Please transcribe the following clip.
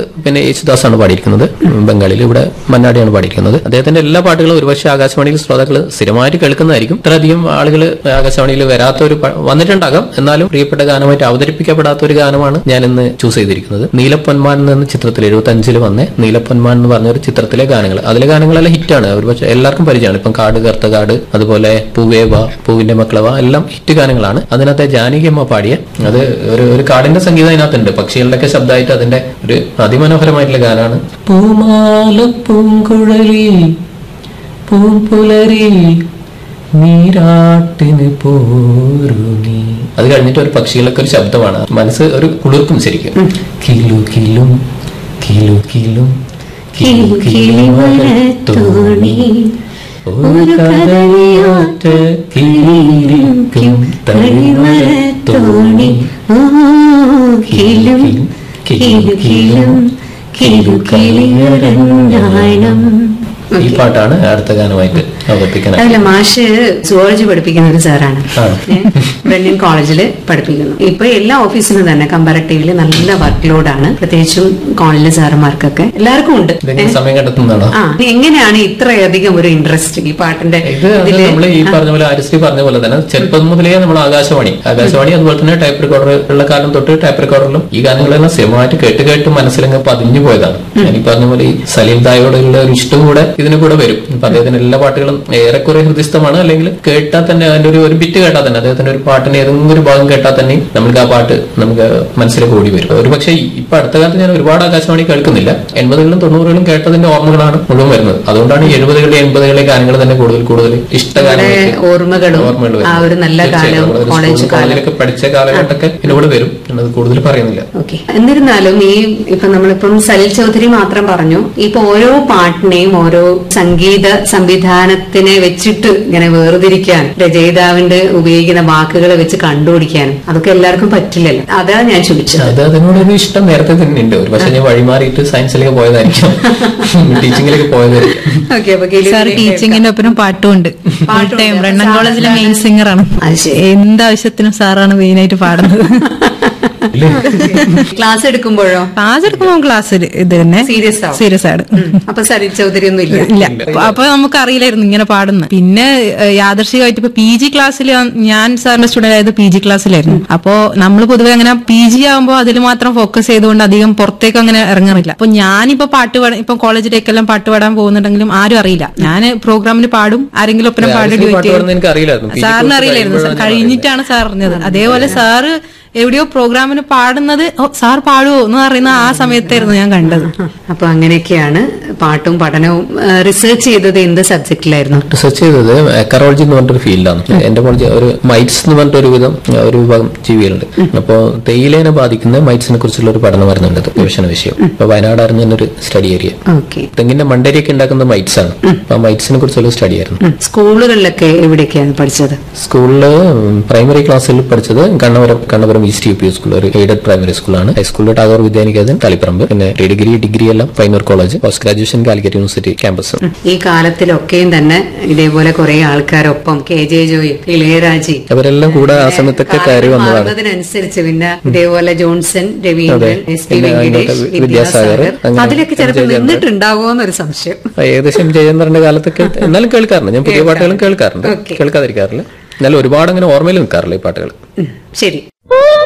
പിന്നെ യേശുദാസാണ് പാടിയിരിക്കുന്നത് ബംഗാളിൽ ഇവിടെ മന്നാടിയാണ് പാടിയിരിക്കുന്നത് അദ്ദേഹത്തിന്റെ എല്ലാ പാട്ടുകളും ഒരുപക്ഷെ ആകാശവാണിയിൽ ശ്രോതാക്കൾ സ്ഥിരമായിട്ട് കേൾക്കുന്നതായിരിക്കും ഇത്രയധികം ആളുകൾ ആകാശവാണിയിൽ വരാത്ത ഒരു പ- വന്നിട്ടുണ്ടാകാം എന്നാലും പ്രിയപ്പെട്ട ഗാനമായിട്ട് അവതരിപ്പിക്കപ്പെടാത്ത ഒരു ഗാനമാണ് ഞാൻ ഇന്ന് ചൂസ് ചെയ്തിരിക്കുന്നത് നീലപ്പൊന്മാൻ എന്ന ചിത്രത്തിൽ എഴുപത്തി അഞ്ചിൽ വന്ന നീലപ്പൊന്മാൻ എന്ന് പറഞ്ഞ ഒരു ചിത്രത്തിലെ ഗാനങ്ങൾ അതിലെ ഗാനങ്ങളെല്ലാം ഹിറ്റാണ് ഒരുപക്ഷെ എല്ലാവർക്കും പരിചയമാണ് ഇപ്പം കാട് കറുത്ത കാട് അതുപോലെ പൂവേവ പൂവിന്റെ മക്കളവ എല്ലാം ഹിറ്റ് ഗാനങ്ങളാണ് അതിനകത്തെ ജാനകിയമ്മ പാടിയ അത് ഒരു ഒരു കാടിന്റെ സംഗീതം അതിനകത്തുണ്ട് പക്ഷികളുടെ ഒക്കെ ശബ്ദമായിട്ട് അതിന്റെ ഒരു അതിമനോഹരമായിട്ടുള്ള ഗാനമാണ് പൂമാല പൂങ്കുഴലി പൂമ്പുലരി നീരാട്ടിന് പോരു നീ അത് കഴിഞ്ഞിട്ട് ഒരു പക്ഷികളൊക്കെ ഒരു ശബ്ദമാണ് മനസ്സ് ഒരു കുളിർക്കും ശരിക്കും കിലു കിലും കിലു കിലും കിലു കിളിമരത്തോണി ഒരു കരയോട്ട് കിളിയിരിക്കും തളിമരത്തോണി കിലും കിലു കിലും കിലു കിളിയരഞ്ഞാണം ഈ പാട്ടാണ് അടുത്ത ഗാനമായിട്ട് അവതരിപ്പിക്കാൻ അതല്ല മാഷ് സുവോളജി പഠിപ്പിക്കുന്ന ഒരു സാറാണ് ആണ്. ബ്രണ്യൻ കോളേജിൽ പഠിപ്പിക്കുന്നു ഇപ്പൊ എല്ലാ ഓഫീസിലും തന്നെ കമ്പാരറ്റീവ്ലി നല്ല വർക്ക് ലോഡാണ് പ്രത്യേകിച്ചും കോളേജിലെ സാറുമാർക്കൊക്കെ എല്ലാവർക്കും ഉണ്ട് ഇതെങ്ങനെ സമയം കണ്ടെത്തുന്നതാണോ ആ എങ്ങനെയാണ് ഇത്രയധികം ഒരു ഇൻട്രസ്റ്റ് ഈ പാട്ടിന്റെ ഇത് അത് ഇതില് നമ്മൾ ഈ പറഞ്ഞ പോലെ ആരിശ്രീ പറഞ്ഞ പോലെ തന്നെ ചെറുപ്പം മുതലേ നമ്മൾ ആകാശവാണി ആകാശവാണി അതുപോലെ തന്നെ ടൈപ്പ് റെക്കോർഡർ ഉള്ള കാലം തൊട്ട് ടൈപ്പ് റെക്കോർഡറിലും ഈ ഗാനങ്ങളെല്ലാം സ്ഥിരമായിട്ട് കേട്ട് കേട്ട് മനസ്സിലങ്ങ് പതിഞ്ഞു പോയതാണ് ഞാൻ ഈ പറഞ്ഞ പോലെ ഈ സലീം തായോടുള്ള ഒരു ഇഷ്ടം കൂടെ ഇതിന് കൂടെ വരും ഇപ്പൊ അദ്ദേഹത്തിന്റെ എല്ലാ പാട്ടുകളും ഏറെക്കുറെ ഹൃദയസ്ഥമാണ് അല്ലെങ്കിൽ കേട്ടാൽ തന്നെ അതിന്റെ ഒരു ഒരു ബിറ്റ് കേട്ടാൽ തന്നെ അദ്ദേഹത്തിന്റെ ഒരു പാട്ടിന്റെ ഏതെങ്കിലും ഒരു ഭാഗം കേട്ടാൽ തന്നെ നമുക്ക് ആ പാട്ട് നമുക്ക് മനസ്സിലേക്ക് ഓടി വരും ഒരു പക്ഷേ ഇപ്പൊ അടുത്ത കാലത്ത് ഞാൻ ഒരുപാട് ആകാശവാണി കേൾക്കുന്നില്ല എൺപതുകളിലും തൊണ്ണൂറുകളിലും കേട്ടതിന്റെ ഓർമ്മകളാണ് മുഴുവൻ വരുന്നത് അതുകൊണ്ടാണ് ഈ എഴുപതുകളിലെ എൺപതുകളിലെ ഗാനങ്ങൾ തന്നെ കൂടുതൽ കൂടുതൽ ഇഷ്ടഗാനങ്ങൾ ഓർമ്മകളും ഓർമ്മകൾ ആ ഒരു നല്ല കാലം കോളേജ് കാലം കോളേജിലൊക്കെ പഠിച്ച കാലഘട്ടമൊക്കെ ഇതിലൂടെ വരും എന്നത് കൂടുതൽ പറയുന്നില്ല ഓക്കെ എന്നിരുന്നാലും ഈ ഇപ്പൊ നമ്മളിപ്പം സലിൽ ചൗധരി മാത്രം പറഞ്ഞു ഇപ്പൊ ഓരോ പാട്ടിനെയും ഓരോ സംഗീത സംവിധാനത്തിനെ വെച്ചിട്ട് ഇങ്ങനെ വേർതിരിക്കാൻ രചയിതാവിന്റെ ഉപയോഗിക്കുന്ന വാക്കുകളെ വെച്ച് കണ്ടുപിടിക്കാനും അതൊക്കെ എല്ലാവർക്കും പറ്റില്ലല്ലോ അതാ ഞാൻ ചോദിച്ചത് അത് അതിനോടൊരു ഇഷ്ടം നേരത്തെ തന്നെ ഉണ്ട് ഒരു പക്ഷെ ഞാൻ വഴിമാറിയിട്ട് സയൻസിലേക്ക് പോയതായിരിക്കും ടീച്ചിങ്ങിലേക്ക് പോയതായിരിക്കും ഓക്കെ അപ്പൊ കിലി സാർ ടീച്ചിങ്ങിന്റെ ഒപ്പം പാട്ടും ഉണ്ട് പാട്ടും ടൈം ഉണ്ട്. ബ്രണ്ണൻ സാർ കോളേജിലെ സാറ് മെയിൻ സിംഗർ ആണ് അത് ശരി. എന്താവശ്യത്തിനും സാറാണ് മെയിൻ ആയിട്ട് പാടുന്നത് ക്ലാസ് എടുക്കുമ്പോഴോ ക്ലാസ് എടുക്കുമ്പോൾ ക്ലാസ് ഇത് തന്നെ സീരിയസ് ആവും സീരിയസ് ആണ് അപ്പൊ സലിൽ ചൗധരി ഒന്നും ഇല്ല ഇല്ല അപ്പൊ നമുക്ക് അറിയില്ലായിരുന്നു ഇങ്ങനെ പാടുന്നത് പിന്നെ ഏഹ്, യാദൃശികമായിട്ട് ഇപ്പൊ പി ജി ക്ലാസ്സിൽ ഞാൻ സാറിന്റെ സ്റ്റുഡന്റ് ആയത് പി ജി ക്ലാസ്സിലായിരുന്നു അപ്പോ നമ്മൾ പൊതുവെ അങ്ങനെ പി ജി ആകുമ്പോൾ അതിൽ മാത്രം ഫോക്കസ് ചെയ്തുകൊണ്ട് അധികം പുറത്തേക്ക് അങ്ങനെ ഇറങ്ങാറില്ല അപ്പൊ ഞാനിപ്പോ പാട്ട് പാടാൻ ഇപ്പൊ കോളേജിലേക്കെല്ലാം പാട്ട് പാടാൻ പോകുന്നുണ്ടെങ്കിലും ആരും അറിയില്ല ഞാൻ പ്രോഗ്രാമിന് പാടും ആരെങ്കിലും ഒപ്പം പാടി ആരിശ്രീ ഡ്യൂറ്റ് പാട്ട് പാടുന്നത് എനിക്ക് അറിയില്ലായിരുന്നു PG സാറിന് course അറിയില്ലായിരുന്നു സാർ കഴിയുമ്പോഴാണ് കഴിഞ്ഞിട്ടാണ് സാർ അറിഞ്ഞത് അതേപോലെ സാറ് എവിടെയോ പ്രോഗ്രാമിന് പാടുന്നത് ഓ സാർ പാടുവോ എന്ന് പറയുന്ന ആ സമയത്തായിരുന്നു ഞാൻ കണ്ടത് അപ്പൊ അങ്ങനെയൊക്കെയാണ് പാട്ടും പഠനവും റിസർച്ച് ചെയ്തത് എന്ത് സബ്ജക്റ്റിലായിരുന്നു റിസർച്ച് ചെയ്തത് എക്കറോളജി എന്ന് പറഞ്ഞൊരു ഫീൽഡാണ് എന്റെ കോളേജ് ഒരു മൈറ്റ്സ് എന്ന് പറഞ്ഞിട്ട് ഒരു വിധം ഒരു വിഭാഗം ജീവികളുണ്ട് അപ്പോൾ തേയിലേനെ ബാധിക്കുന്ന മൈറ്റ്സിനെ കുറിച്ചുള്ള ഒരു പഠനം വരുന്നുണ്ട് ഗവേഷണ വിഷയം അപ്പൊ വയനാടായിരുന്നു എൻ്റെ ഒരു സ്റ്റഡി ഏരിയ ഓക്കെ തെങ്ങിന്റെ മണ്ടരിയൊക്കെ ഉണ്ടാക്കുന്ന മൈറ്റ്സ് ആണ് അപ്പൊ ആ മൈറ്റ്സിനെ കുറിച്ചുള്ള സ്റ്റഡി ആയിരുന്നു സ്കൂളുകളിലൊക്കെ എവിടെയൊക്കെയാണ് പഠിച്ചത് സ്കൂളില് പ്രൈമറി ക്ലാസ്സിൽ പഠിച്ചത് Kannapuram Kannapuram east U P school ഒരു എയ്ഡഡ് പ്രൈമറി സ്കൂളാണ് ഹൈസ്കൂളിൽ ടാഗോർ വിദ്യാനികേതൻ തളിപ്പറമ്പ് പിന്നെ ഡിഗ്രി ഡിഗ്രി എല്ലാം Payyanur college post graduation Calicut university campus ഈ കാലത്തിലൊക്കെയും തന്നെ ഇതേപോലെ കുറെ ആൾക്കാരൊപ്പം കെ ജെ ജോയും ഇളയരാജി അവരെല്ലാം കൂടെ ആ സമയത്തൊക്കെ കയറി വന്നതാണ് മാറുന്നതിനനുസരിച്ച് പിന്നെ ഇതേപോലെ ജോൺസൺ രവീന്ദ്രൻ അതെ. എസ് പി പിന്നെ വെങ്കിടേഷ് അങ്ങോട്ട് വിദ്യാസാഗർ വിദ്യാസാഗർ, അങ്ങനെ അതിലൊക്കെ ചിലപ്പോൾ ജയചന്ദ്രൻ. നിന്നിട്ടുണ്ടാവുമോ എന്നൊരു സംശയം ഏകദേശം ജയചന്ദ്രന്റെ കാലത്തൊക്കെ എന്നാലും കേൾക്കാറുണ്ട് ഞാൻ പുതിയ പാട്ടുകളും കേൾക്കാറുണ്ട് Okay. കേൾക്കാതിരിക്കാറില്ല എന്നാലും ഒരുപാട് അങ്ങനെ ഓർമ്മയിൽ നിൽക്കാറില്ല ഈ പാട്ടുകൾ ഉം, ശരി ഓ